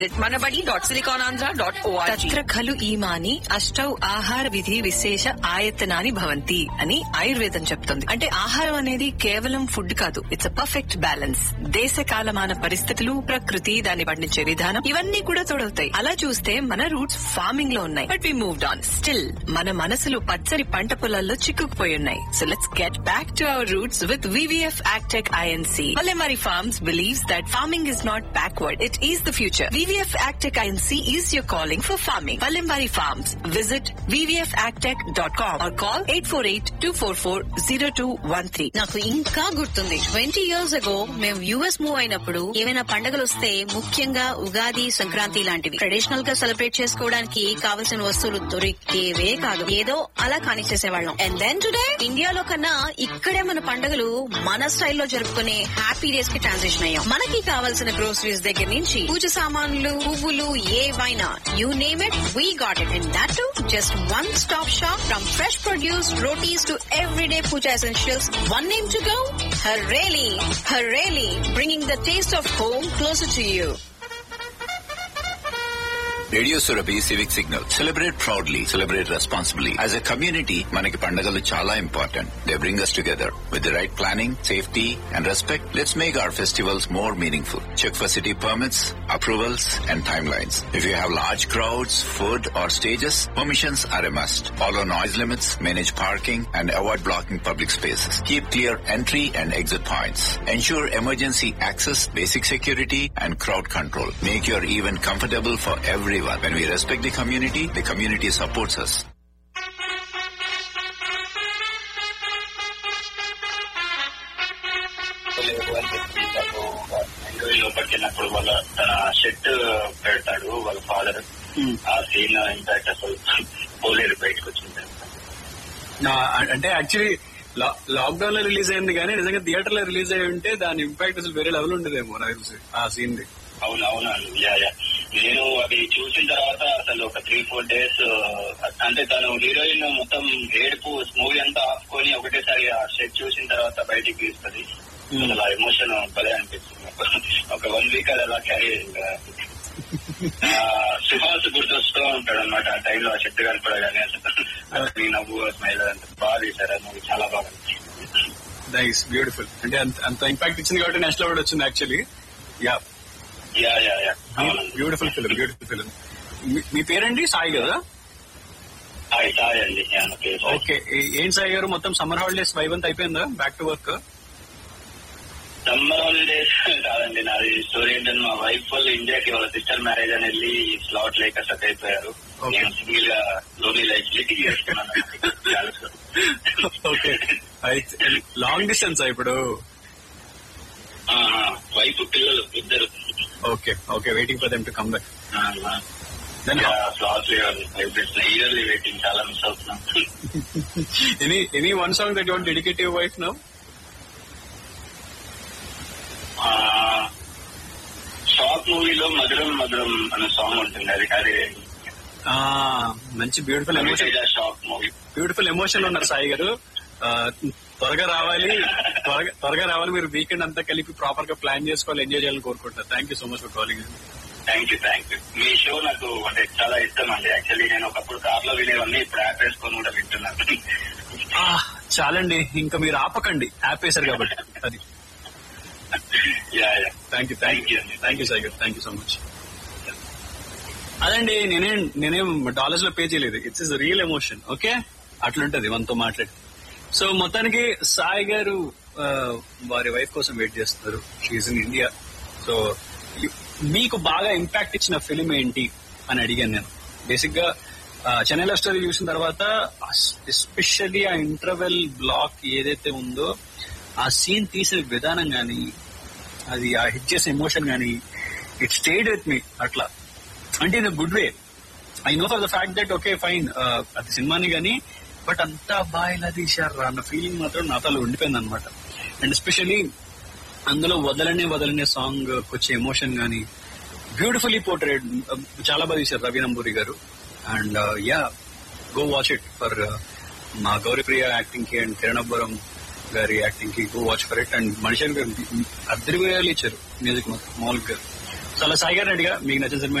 మనబడి dot SiliconAndhra dot ORG తత్ర ఖలు ఈమాని అష్టౌ ఆహార విధి విశేష ఆయతనాని భవంతి అని ఆయుర్వేదం చెప్తుంది అంటే ఆహారం అనేది కేవలం ఫుడ్ కాదు ఇట్స్ అ పర్ఫెక్ట్ బ్యాలెన్స్ దేశ కాలమాన పరిస్థితులు ప్రకృతి దాన్ని పండించే విధానం ఇవన్నీ కూడా తోడవుతాయి అలా చూస్తే మన రూట్స్ ఫార్మింగ్ లో ఉన్నాయి but we moved on still మన మనసులు పచ్చని పంట పొలాల్లో చిక్కుకుపోయి ఉన్నాయి so let's get back to our roots with VVF agtech INC Palimari Farms believes that farming is not backward, it is the future. VVF Agtech INC is your calling for farming. Palimari Farms. Visit vvfagtech.com or call 848-244-0213. నాకు ఇంకా గుర్తుంది twenty years ago మేము US move అయినప్పుడు ఏమైనా పండుగలు వస్తే ముఖ్యంగా ఉగాది సంక్రాంతి లాంటివి ట్రెడిషనల్ గా సెలబ్రేట్ చేసుకోవడానికి కావలసిన వస్తువులు దొరికేవే కాదు ఏదో అలా కానిచ్చేసేవాళ్ళం అండ్ దెన్ టుడే ఇండియాలో కన్నా ఇక్కడే మన పండుగలు మన స్టైల్లో జరుపుకునే హ్యాపీ డేస్ కి ట్రాన్సిషన్ అయ్యాం మనకి కావాల్సిన గ్రోసరీస్ దగ్గర నుంచి పూజ సామాన్లు పువ్వులు ఏవైనా you name it we got it and that to just one stop shop from fresh produce rotis to everyday puja essentials. One name to go? Hareli. Hareli, bringing the taste of home closer to you. Radio Surabhi civic signal celebrate proudly celebrate responsibly as a community మనకి పండుగలు చాలా important they bring us together with the right planning safety and respect let's make our festivals more meaningful check for city permits approvals and timelines if you have large crowds food or stages permissions are a must follow noise limits manage parking and avoid blocking public spaces keep clear entry and exit points ensure emergency access, basic security, and crowd control. Make your event comfortable for everyone. When we respect the community, the community supports us. లోపలికి వెళ్ళినప్పుడు వాళ్ళ తన shirt పెడతాడు వాళ్ళ father ఆ scene impact అసలు పోలేదు బయటకు వచ్చింది నా- అంటే యాక్చువల్లీ లాక్డౌన్ లో రిలీజ్ అయింది కానీ నిజంగా థియేటర్ లో రిలీజ్ అయి ఉంటే దాని ఇంపాక్ట్ అసలు వేరే లెవెల్ ఉండేదేమో నాకు తెలిసి ఆ సీన్ ది అవును అవును యా యా నేను అది చూసిన తర్వాత అసలు ఒక త్రీ ఫోర్ డేస్ అంటే తను హీరోయిన్ మొత్తం ఏడుపు మూవీ అంతా ఆపుకొని ఒకటేసారి ఆ షెట్ చూసిన తర్వాత బయటికి తీస్తుంది అసలు ఆ ఎమోషన్ భలే అనిపిస్తుంది ఒక వన్ వీక్ అది అలా క్యారీ అయింది సుహాస్ గుర్తొస్తూ ఉంటాడు అనమాట ఆ టైంలో ఆ షెట్ కనపడగానే అసలు ఈ నవ్వు స్మైల్ అంత బాగా తీశారు ఆ మూవీ చాలా బాగా అనిపించింది. నైస్ బ్యూటిఫుల్ అంటే అంత అంత ఇంపాక్ట్ ఇచ్చింది కాబట్టి నేషనల్ అవార్డు వచ్చింది actually yeah yeah yeah yeah అవును బ్యూటిఫుల్ ఫిలిం బ్యూటిఫుల్ ఫిలిం మీ పేరండి సాయి కదా హాయ్ సాయి అండి యా, నా పేరు సాయి. ఓకే ఏం సాయి గారు మొత్తం సమ్మర్ హాలిడేస్ ఫైవ్ అంతా అయిపోయిందా back to work summer holidays కాదండి నాది స్టోరీ ఏంటంటే మా వైఫ్ వాళ్ళు ఇండియాకి వాళ్ళ సిస్టర్ మ్యారేజ్ అని వెళ్ళి స్లాట్ లేక సక్ అయిపోయారు Okay. నేను సింగిల్ గా లోనీ లైఫ్ లీడ్ చేసుకున్నాను ఓకే అయితే లాంగ్ డిస్టెన్స్ ఇప్పుడు వైఫ్ పిల్లలు ఇద్దరు okay okay waiting for them to come back then slot yearly waiting చాలా మిస్ అవుతున్నాం any any one song that your dedicate your wife now short మూవీలో మధురం మధురం అనే song ఉంటుంది అది అది మంచి beautiful emotion short movie beautiful emotion ఉన్నారు సాయి గారు ఆ, త్వరగా రావాలి త్వరగా త్వరగా రావాలి మీరు వీకెండ్ అంతా కలిపి ప్రాపర్ గా ప్లాన్ చేసుకోవాలి ఎంజాయ్ చేయాలని కోరుకుంటారు thank you so much for calling thank you thank you మీ షో నాకు అంటే చాలా ఇష్టం అండి యాక్చువల్లీ నేను ఒకప్పుడు కార్ లో వినేవన్నీ ఇప్పుడు యాప్ వేసుకొని కూడా వింటున్నాను చాలండి ఇంకా మీరు ఆపకండి యాప్ వేశారు కాబట్టి అది yeah yeah thank you thank you thank you Sai గారు థ్యాంక్ యూ సో మచ్ అదండి నేనేం నేనేం డాలర్స్ లో పే చేయలేదు it's is real emotion okay అట్లుంటది మనతో మాట్లాడి సో మొత్తానికి సాయి గారు ఆ, వారి వైఫ్ కోసం వెయిట్ చేస్తున్నారు షీఈ్ ఇన్ ఇండియా సో మీకు బాగా ఇంపాక్ట్ ఇచ్చిన ఫిలిం ఏంటి అని అడిగాను నేను బేసిక్ గా ఆ, చెన్నై లవ్ స్టోరీ చూసిన తర్వాత ఎస్పెషల్లీ ఆ ఇంటర్వెల్ బ్లాక్ ఏదైతే ఉందో ఆ సీన్ తీసిన విధానం గాని అది ఆ హిట్ చేసే ఎమోషన్ గానీ ఇట్ స్టేడ్ విత్ మీ అట్లా అంటే in good way I know for the fact that okay fine అది సినిమాని గానీ బట్ అంతా బాగా ఇలా తీశారు అన్న ఫీలింగ్ మాత్రం నాతో అలా ఉండిపోయింది అనమాట అండ్ ఎస్పెషల్లీ అందులో వదలనే వదలనే సాంగ్ వచ్చే ఎమోషన్ గానీ బ్యూటిఫుల్లీ పోర్ట్రేట్ చాలా బాగా తీశారు రవి నంబూరి గారు and yeah go watch it for మా గౌరీప్రియ యాక్టింగ్ కి అండ్ కిరణబ్బరం గారి యాక్టింగ్ కి go watch for it and మనిషి గారు అద్దరివేయాలు ఇచ్చారు మ్యూజిక్ మామూలుగా చాలా సాయి గారిని అడిగా మీకు నచ్చిన సినిమా